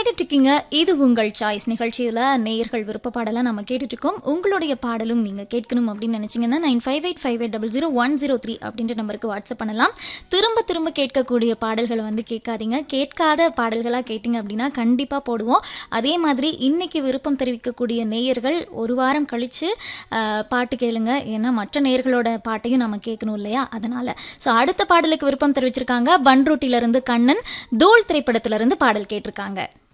கேட்டுட்டு இருக்கீங்க இது உங்கள் சாய்ஸ் நிகழ்ச்சியில் நேயர்கள் விருப்ப பாடலாம் நம்ம கேட்டுட்டு இருக்கோம் உங்களுடைய பாடலும் நீங்கள் கேட்கணும் அப்படின்னு நினச்சிங்கன்னா nine five eight five eight double zero one zero three அப்படின்ற நம்பருக்கு வாட்ஸ்அப் பண்ணலாம் திரும்ப திரும்ப கேட்கக்கூடிய பாடல்களை வந்து கேட்காதீங்க கேட்காத பாடல்களாக கேட்டிங்க அப்படின்னா கண்டிப்பாக போடுவோம் அதே மாதிரி இன்னைக்கு விருப்பம் தெரிவிக்கக்கூடிய நேயர்கள் ஒரு வாரம் கழித்து பாட்டு கேளுங்க ஏன்னா மற்ற நேயர்களோட பாட்டையும் நம்ம கேட்கணும் இல்லையா அதனால் ஸோ அடுத்த பாடலுக்கு விருப்பம் தெரிவிச்சிருக்காங்க பன்ருட்டியிலிருந்து கண்ணன் தூள் திரைப்படத்திலிருந்து பாடல் கேட்டிருக்காங்க